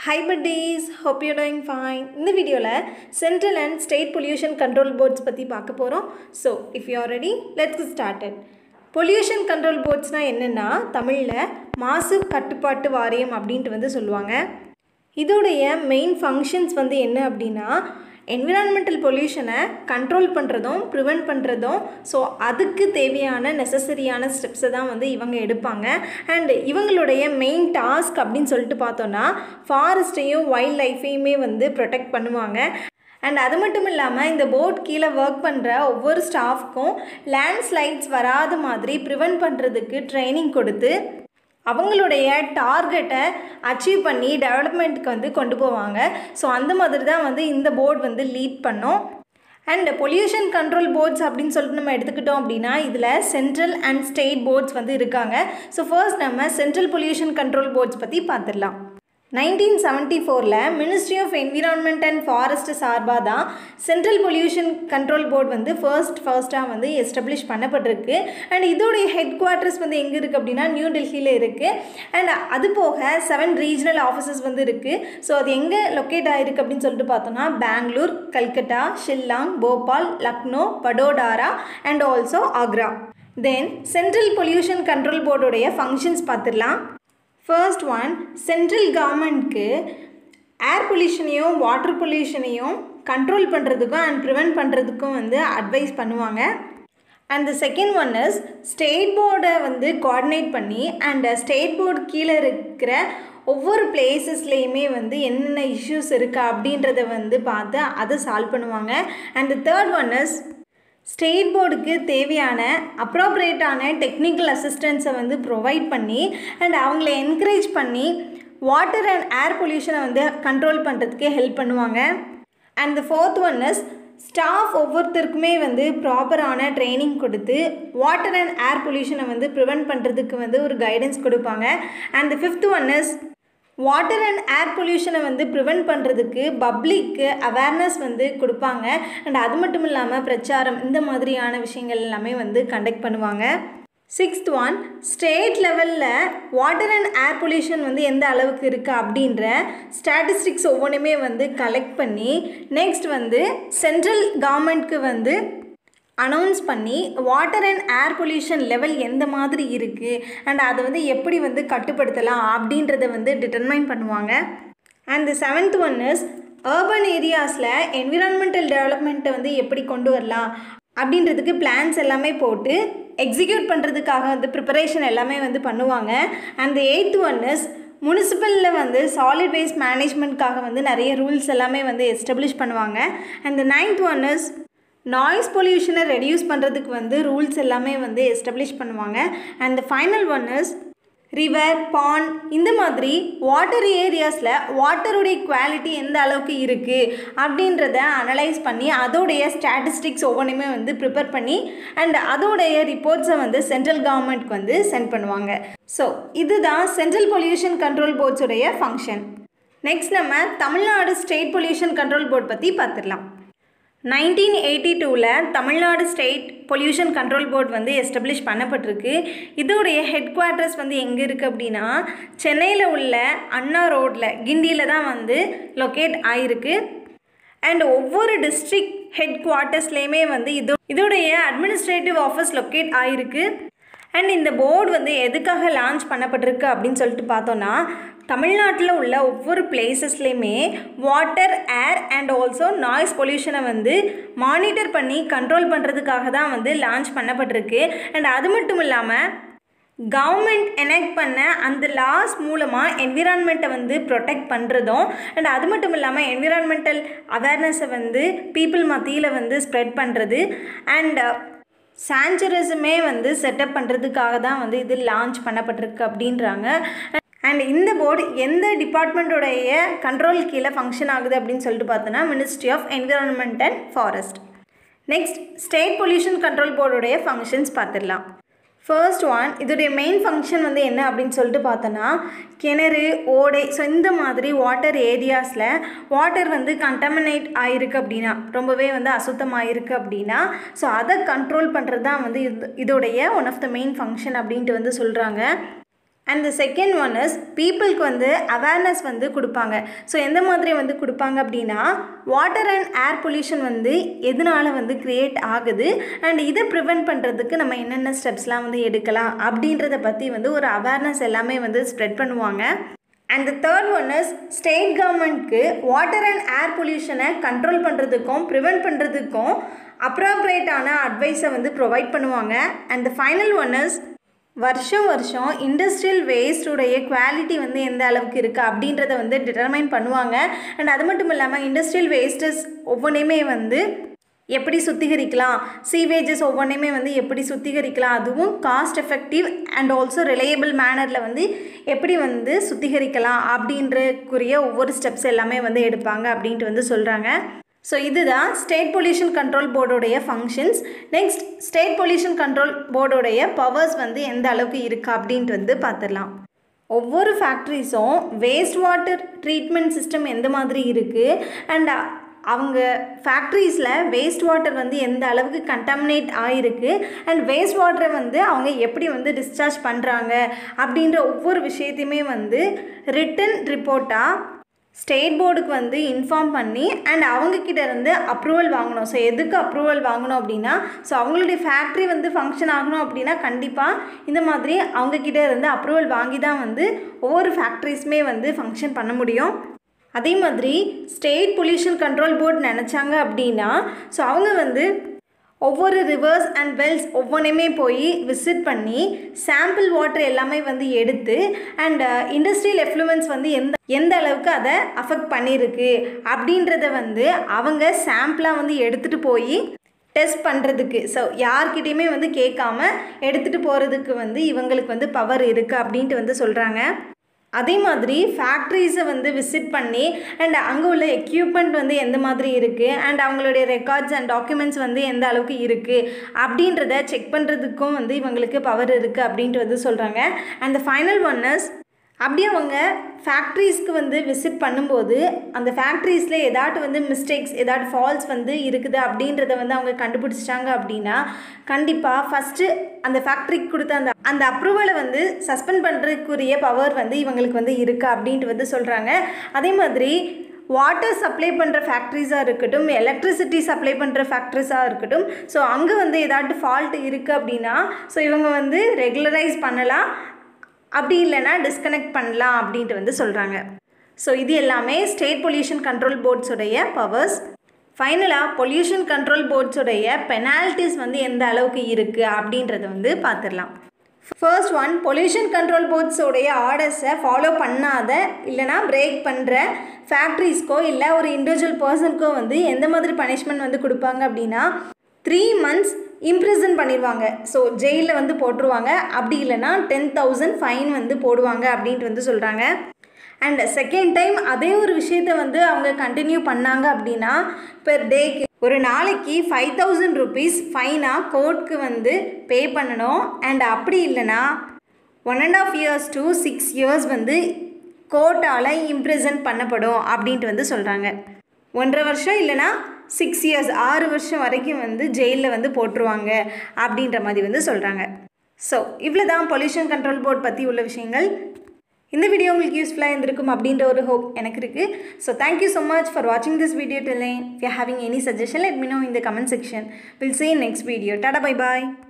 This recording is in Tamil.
high buddies hope you're doing fine இந்த வீடியோவில் central and state pollution control boards பற்றி பார்க்க போகிறோம் so if you ready let's started pollution control போர்ட்ஸ்னால் என்னென்னா தமிழில் மாசு கட்டுப்பாட்டு வாரியம் அப்படின்ட்டு வந்து சொல்லுவாங்க இதோடைய மெயின் ஃபங்க்ஷன்ஸ் வந்து என்ன அப்படின்னா என்விரான்மெண்டல் பொல்யூஷனை கண்ட்ரோல் பண்ணுறதும் ப்ரிவெண்ட் பண்ணுறதும் ஸோ அதுக்கு தேவையான நெசசரியான ஸ்டெப்ஸை தான் வந்து இவங்க எடுப்பாங்க அண்ட் இவங்களுடைய மெயின் டாஸ்க் அப்படின்னு சொல்லிட்டு பார்த்தோன்னா ஃபாரஸ்ட்டையும் வைல்ட் லைஃப்பையுமே வந்து ப்ரொடெக்ட் பண்ணுவாங்க அண்ட் அது மட்டும் இல்லாமல் இந்த போட் கீழே ஒர்க் பண்ணுற ஒவ்வொரு ஸ்டாஃப்க்கும் லேண்ட்ஸ்லைட்ஸ் வராத மாதிரி ப்ரிவெண்ட் பண்ணுறதுக்கு ட்ரைனிங் கொடுத்து அவங்களுடைய டார்கெட்டை அச்சீவ் பண்ணி டெவலப்மெண்ட்டுக்கு வந்து கொண்டு போவாங்க ஸோ அந்த மாதிரி தான் வந்து இந்த போர்டு வந்து லீட் பண்ணோம் அண்ட் பொல்யூஷன் கண்ட்ரோல் போர்ட்ஸ் அப்படின்னு சொல்லிட்டு நம்ம எடுத்துக்கிட்டோம் அப்படின்னா இதில் சென்ட்ரல் அண்ட் ஸ்டேட் போர்ட்ஸ் வந்து இருக்காங்க ஸோ ஃபர்ஸ்ட் நம்ம சென்ட்ரல் பொல்யூஷன் கண்ட்ரோல் போர்ட்ஸ் பற்றி பார்த்துடலாம் நைன்டீன் செவன்ட்டி ஃபோரில் ministry of environment and forest சார்பாக தான் சென்ட்ரல் பொல்யூஷன் கண்ட்ரோல் போர்டு வந்து ஃபர்ஸ்ட் ஃபர்ஸ்ட்டாக வந்து எஸ்டப்ளிஷ் பண்ணப்பட்டிருக்கு அண்ட் இதோடைய ஹெட் குவார்ட்டர்ஸ் வந்து எங்கே இருக்குது அப்படின்னா நியூ டெல்லியில் இருக்குது அண்ட் அது போக செவன் ரீஜனல் ஆஃபீஸஸ் வந்து இருக்குது ஸோ அது எங்கே லொக்கேட் ஆகிருக்கு அப்படின்னு சொல்லிட்டு பார்த்தோம்னா Bangalore Calcutta Shillong Bhopal Lucknow Vadodara and also Agra then central pollution control போர்டுடைய ஃபங்க்ஷன்ஸ் பார்த்துடலாம் ஃபர்ஸ்ட் ஒன் சென்ட்ரல் கவர்மெண்ட்க்கு ஏர் பொல்யூஷனையும் வாட்டர் பொல்யூஷனையும் கண்ட்ரோல் பண்ணுறதுக்கும் அண்ட் ப்ரிவெண்ட் பண்ணுறதுக்கும் வந்து அட்வைஸ் பண்ணுவாங்க and the second one is state போர்டை வந்து கோஆர்டினேட் பண்ணி அண்ட் ஸ்டேட் போர்டு கீழே இருக்கிற ஒவ்வொரு பிளேசஸ்லேயுமே வந்து என்னென்ன இஷ்யூஸ் இருக்கா அப்படின்றத வந்து பார்த்து அதை சால்வ் பண்ணுவாங்க and the third one is state போர்டுக்கு தேவையான அப்ரோப்ரியேட்டான டெக்னிக்கல் அசிஸ்டன்ஸை வந்து ப்ரொவைட் பண்ணி அண்ட் அவங்கள என்கரேஜ் பண்ணி வாட்டர் அண்ட் ஏர் பொல்யூஷனை வந்து கண்ட்ரோல் பண்ணுறதுக்கு ஹெல்ப் பண்ணுவாங்க and the fourth one is staff ஒவ்வொருத்தருக்குமே வந்து ப்ராப்பரான ட்ரைனிங் கொடுத்து வாட்டர் அண்ட் ஏர் பொல்யூஷனை வந்து ப்ரிவெண்ட் பண்ணுறதுக்கு வந்து ஒரு கைடன்ஸ் கொடுப்பாங்க and the fifth one is water and air பொல்யூஷனை வந்து ப்ரிவெண்ட் பண்ணுறதுக்கு பப்ளிக்கு அவேர்னஸ் வந்து கொடுப்பாங்க அண்ட் அது மட்டும் இல்லாமல் பிரச்சாரம் இந்த மாதிரியான விஷயங்கள் எல்லாமே வந்து கண்டக்ட் பண்ணுவாங்க சிக்ஸ்த் ஒன் ஸ்டேட் லெவலில் வாட்டர் அண்ட் ஏர் பொல்யூஷன் வந்து எந்த அளவுக்கு இருக்குது அப்படின்ற ஸ்டாட்டிஸ்டிக்ஸ் ஒவ்வொன்றுமே வந்து கலெக்ட் பண்ணி நெக்ஸ்ட் வந்து சென்ட்ரல் கவர்மெண்ட்க்கு வந்து அனௌன்ஸ் பண்ணி water and air pollution level எந்த மாதிரி இருக்குது அண்ட் அதை வந்து எப்படி வந்து கட்டுப்படுத்தலாம் அப்படின்றத வந்து டிட்டர்மைன் பண்ணுவாங்க and seventh one is urban ஏரியாஸில் என்விரான்மெண்டல் டெவலப்மெண்ட்டை வந்து எப்படி கொண்டு வரலாம் அப்படின்றதுக்கு பிளான்ஸ் எல்லாமே போட்டு எக்ஸிக்யூட் பண்ணுறதுக்காக வந்து ப்ரிப்பரேஷன் எல்லாமே வந்து பண்ணுவாங்க அண்ட் எயித் ஒன் இஸ் முனிசிபலில் வந்து சாலிட் வேஸ்ட் மேனேஜ்மெண்ட்காக வந்து நிறைய ரூல்ஸ் எல்லாமே வந்து எஸ்டப்ளிஷ் பண்ணுவாங்க and ninth one is noise பொல்யூஷனை ரெடியூஸ் பண்ணுறதுக்கு வந்து ரூல்ஸ் எல்லாமே வந்து எஸ்டப்ளிஷ் பண்ணுவாங்க and final one is river pond இந்த மாதிரி வாட்டர் ஏரியாஸில் வாட்டருடைய குவாலிட்டி எந்த அளவுக்கு இருக்குது அப்படின்றத அனலைஸ் பண்ணி அதோடைய ஸ்டாட்டிஸ்டிக்ஸ் ஒவ்வொன்றுமே வந்து ப்ரிப்பேர் பண்ணி அண்ட் அதோடைய ரிப்போர்ட்ஸை வந்து சென்ட்ரல் கவர்மெண்ட்க்கு வந்து சென்ட் பண்ணுவாங்க ஸோ இதுதான் சென்ட்ரல் பொல்யூஷன் கண்ட்ரோல் போர்ட்ஸுடைய ஃபங்க்ஷன் நெக்ஸ்ட் நம்ம Tamil Nadu state pollution control board பற்றி பார்த்துடலாம் நைன்டீன் எயிட்டி டூவில் Tamil Nadu state pollution control board வந்து எஸ்டப்ளிஷ் பண்ணப்பட்டிருக்கு இதோடைய ஹெட் குவார்ட்டர்ஸ் வந்து எங்கே இருக்குது அப்படின்னா சென்னையில் உள்ள அண்ணா ரோட்டில் கிண்டியில் தான் வந்து லொக்கேட் ஆகிருக்கு அண்ட் ஒவ்வொரு டிஸ்ட்ரிக்ட் ஹெட் குவார்ட்டர்ஸ்லேயுமே வந்து இதோ இதோடைய அட்மினிஸ்ட்ரேட்டிவ் ஆஃபீஸ் லொக்கேட் ஆகிருக்கு அண்ட் இந்த போர்டு வந்து எதுக்காக லான்ச் பண்ணப்பட்டிருக்கு அப்படின்னு சொல்லிட்டு பார்த்தோன்னா தமிழ்நாட்டில் உள்ள ஒவ்வொரு பிளேசஸ்லேயுமே water air and also noise பொல்யூஷனை வந்து மானிட்டர் பண்ணி கண்ட்ரோல் பண்ணுறதுக்காக தான் வந்து லான்ச் பண்ணப்பட்டிருக்கு அண்ட் அது மட்டும் இல்லாமல் கவர்மெண்ட் எனெக்ட் பண்ண அந்த லாஸ் மூலமாக என்விரான்மெண்ட்டை வந்து ப்ரொடெக்ட் பண்ணுறதும் அண்ட் அது மட்டும் இல்லாமல் என்விரான்மெண்டல் அவேர்னஸை வந்து பீப்புள் மத்தியில் வந்து ஸ்ப்ரெட் பண்ணுறது அண்ட் சான்ச்சுரஸுமே வந்து செட்டப் பண்ணுறதுக்காக தான் வந்து இது லான்ச் பண்ணப்பட்டிருக்கு அப்படின்றாங்க அண்ட் இந்த போர்டு எந்த டிபார்ட்மெண்ட்டோடைய கண்ட்ரோல் கீழே ஃபங்க்ஷன் ஆகுது அப்படின்னு சொல்லிட்டு பார்த்தோன்னா ministry of environment and forest next state pollution control போர்டுடைய ஃபங்க்ஷன்ஸ் பார்த்துடலாம் ஃபர்ஸ்ட் ஒன் இதோடைய மெயின் ஃபங்க்ஷன் வந்து என்ன அப்படின்னு சொல்லிட்டு பார்த்தோன்னா கிணறு ஓடை ஸோ இந்த மாதிரி வாட்டர் ஏரியாஸில் வாட்டர் வந்து கண்டமினேட் ஆகிருக்கு அப்படின்னா ரொம்பவே வந்து அசுத்தமாகிருக்கு அப்படின்னா ஸோ அதை கண்ட்ரோல் பண்ணுறது தான் வந்து இது இதோடைய one of the main function அப்படின்ட்டு வந்து சொல்கிறாங்க and the second one is பீப்புளுக்கு வந்து அவேர்னஸ் வந்து கொடுப்பாங்க ஸோ எந்த மாதிரி வந்து கொடுப்பாங்க அப்படின்னா வாட்டர் அண்ட் ஏர் பொல்யூஷன் வந்து எதனால் வந்து க்ரியேட் ஆகுது அண்ட் இதை ப்ரிவெண்ட் பண்ணுறதுக்கு நம்ம என்னென்ன ஸ்டெப்ஸ்லாம் வந்து எடுக்கலாம் அப்படின்றத பற்றி வந்து ஒரு அவேர்னஸ் எல்லாமே வந்து ஸ்ப்ரெட் பண்ணுவாங்க and the third one is state கவர்மெண்ட்க்கு வாட்டர் அண்ட் ஏர் பொல்யூஷனை கண்ட்ரோல் பண்ணுறதுக்கும் ப்ரிவெண்ட் பண்ணுறதுக்கும் அப்ராப்ரேட்டான அட்வைஸை வந்து ப்ரொவைட் பண்ணுவாங்க and the final one is வருஷம் வருஷம் இண்டஸ்ட்ரியல் வேஸ்டுடைய குவாலிட்டி வந்து எந்த அளவுக்கு இருக்குது அப்படின்றத வந்து டிட்டர்மைன் பண்ணுவாங்க அண்ட் அது மட்டும் இல்லாமல் இண்டஸ்ட்ரியல் வேஸ்டஸ் ஒவ்வொன்றையுமே வந்து எப்படி சுத்திகரிக்கலாம் சீவேஜஸ் ஒவ்வொன்றையுமே வந்து எப்படி சுத்திகரிக்கலாம் அதுவும் cost effective and also reliable மேனரில் வந்து எப்படி வந்து சுத்திகரிக்கலாம் அப்படின்றக்குரிய ஒவ்வொரு ஸ்டெப்ஸ் எல்லாமே வந்து எடுப்பாங்க அப்படின்ட்டு வந்து சொல்கிறாங்க ஸோ இதுதான் ஸ்டேட் பொல்யூஷன் கண்ட்ரோல் போர்டோடைய functions next state pollution control போர்டோடைய பவர்ஸ் வந்து எந்த அளவுக்கு இருக்குது அப்படின்ட்டு வந்து பார்த்துடலாம் ஒவ்வொரு ஃபேக்ட்ரிஸும் வேஸ்ட் வாட்டர் ட்ரீட்மெண்ட் சிஸ்டம் எந்த மாதிரி இருக்குது அண்ட் அவங்க ஃபேக்ட்ரிஸில் வேஸ்ட் வாட்டர் வந்து எந்த அளவுக்கு கண்டாமினேட் ஆகிருக்கு அண்ட் வேஸ்ட் வாட்டரை வந்து அவங்க எப்படி வந்து டிஸ்சார்ஜ் பண்ணுறாங்க அப்படின்ற ஒவ்வொரு விஷயத்தையுமே வந்து ரிட்டன் ரிப்போர்ட்டாக ஸ்டேட் போர்டுக்கு வந்து இன்ஃபார்ம் பண்ணி அண்ட் அவங்கக்கிட்ட இருந்து அப்ரூவல் வாங்கணும் ஸோ எதுக்கு அப்ரூவல் வாங்கணும் அப்படின்னா ஸோ அவங்களுடைய ஃபேக்ட்ரி வந்து ஃபங்க்ஷன் ஆகணும் அப்படின்னா கண்டிப்பாக இந்த மாதிரி அவங்கக்கிட்ட இருந்து அப்ரூவல் வாங்கி தான் வந்து ஒவ்வொரு ஃபேக்ட்ரிஸுமே வந்து ஃபங்க்ஷன் பண்ண முடியும் அதே மாதிரி ஸ்டேட் பொல்யூஷன் கண்ட்ரோல் போர்டு நினச்சாங்க அப்படின்னா ஸோ அவங்க வந்து ஒவ்வொரு ரிவர்ஸ் அண்ட் வெல்ஸ் ஒவ்வொன்றையுமே போய் விசிட் பண்ணி சாம்பிள் வாட்டர் எல்லாமே வந்து எடுத்து அண்ட் இண்டஸ்ட்ரியல் எஃப்ளூவன்ஸ் வந்து எந்த எந்த அளவுக்கு அதை அஃபெக்ட் பண்ணியிருக்கு அப்படின்றத வந்து அவங்க சாம்பிளாக வந்து எடுத்துகிட்டு போய் டெஸ்ட் பண்ணுறதுக்கு ஸோ யார்கிட்டையுமே வந்து கேட்காம எடுத்துகிட்டு போகிறதுக்கு வந்து இவங்களுக்கு வந்து பவர் இருக்குது அப்படின்ட்டு வந்து சொல்கிறாங்க அதே மாதிரி ஃபேக்ட்ரிஸை வந்து விசிட் பண்ணி அண்ட் அங்கே உள்ள எக்யூப்மெண்ட் வந்து எந்த மாதிரி இருக்குது அண்ட் அவங்களுடைய ரெக்கார்ட்ஸ் அண்ட் டாக்குமெண்ட்ஸ் வந்து எந்த அளவுக்கு இருக்குது அப்படின்றத செக் பண்ணுறதுக்கும் வந்து இவங்களுக்கு பவர் இருக்குது அப்படின்ட்டு வந்து சொல்கிறாங்க அண்ட் ஃபைனல் ஒன்னஸ் அப்படியே அவங்க ஃபேக்ட்ரிஸ்க்கு வந்து விசிட் பண்ணும்போது அந்த ஃபேக்ட்ரிஸில் ஏதாட்டு வந்து மிஸ்டேக்ஸ் ஏதாட்டு ஃபால்ஸ் வந்து இருக்குது அப்படின்றத வந்து அவங்க கண்டுபிடிச்சிட்டாங்க அப்படின்னா கண்டிப்பாக ஃபஸ்ட்டு அந்த ஃபேக்ட்ரிக்கு கொடுத்த அந்த அந்த அப்ரூவலை வந்து சஸ்பெண்ட் பண்ணுறதுக்குரிய பவர் வந்து இவங்களுக்கு வந்து இருக்குது அப்படின்ட்டு வந்து சொல்கிறாங்க அதே மாதிரி வாட்டர் சப்ளை பண்ணுற ஃபேக்ட்ரிஸாக இருக்கட்டும் எலக்ட்ரிசிட்டி சப்ளை பண்ணுற ஃபேக்ட்ரிஸாக இருக்கட்டும் ஸோ அங்கே வந்து ஏதாட்டு ஃபால்ட் இருக்குது அப்படின்னா ஸோ இவங்க வந்து ரெகுலரைஸ் பண்ணலாம் அப்படி இல்லைன்னா டிஸ்கனெக்ட் பண்ணலாம் அப்படின்ட்டு வந்து சொல்கிறாங்க ஸோ இது எல்லாமே ஸ்டேட் பொல்யூஷன் கண்ட்ரோல் போர்ட்ஸுடைய பவர்ஸ் ஃபைனலாக பொல்யூஷன் கண்ட்ரோல் போர்ட்ஸுடைய பெனால்ட்டிஸ் வந்து எந்த அளவுக்கு இருக்குது அப்படின்றத வந்து பார்த்துடலாம் ஃபர்ஸ்ட் ஒன் பொல்யூஷன் கண்ட்ரோல் போர்ட்ஸோடைய ஆர்டர்ஸை ஃபாலோ பண்ணாத இல்லைனா பிரேக் பண்ணுற ஃபேக்ட்ரிஸ்க்கோ இல்லை ஒரு இண்டிவிஜுவல் பர்சனுக்கோ வந்து எந்த மாதிரி பனிஷ்மெண்ட் வந்து கொடுப்பாங்க அப்படின்னா த்ரீ மந்த்ஸ் இம்ப்ரிசன் பண்ணிடுவாங்க ஸோ ஜெயிலில் வந்து போட்டுருவாங்க அப்படி இல்லைன்னா டென் தௌசண்ட் ஃபைன் வந்து போடுவாங்க அப்படின்ட்டு வந்து சொல்கிறாங்க அண்ட் செகண்ட் டைம் அதே ஒரு விஷயத்த வந்து அவங்க கண்டினியூ பண்ணாங்க அப்படின்னா பெர் டேக்கு ஒரு நாளைக்கு ஃபைவ் தௌசண்ட் ருபீஸ் ஃபைனாக கோர்ட்க்கு வந்து பே பண்ணணும் அண்ட் அப்படி இல்லைன்னா one and half years to six years வந்து கோர்ட்டால் இம்ப்ரிசன் பண்ணப்படும் அப்படின்ட்டு வந்து சொல்கிறாங்க ஒன்றரை வருஷம் இல்லைனா சிக்ஸ் இயர்ஸ் ஆறு வருஷம் வரைக்கும் வந்து ஜெயிலில் வந்து போட்டுருவாங்க அப்படின்ற மாதிரி வந்து சொல்கிறாங்க ஸோ இவ்வளோ தான் பொல்யூஷன் கண்ட்ரோல் போர்ட் பற்றி உள்ள விஷயங்கள் இந்த வீடியோ உங்களுக்கு யூஸ்ஃபுல்லாக இருந்திருக்கும் அப்படின்ற ஒரு ஹோப் எனக்கு இருக்குது so thank you so much for வாட்சிங் this video till if you having any suggestion let me know இந்த comment section will see next video tata bye bye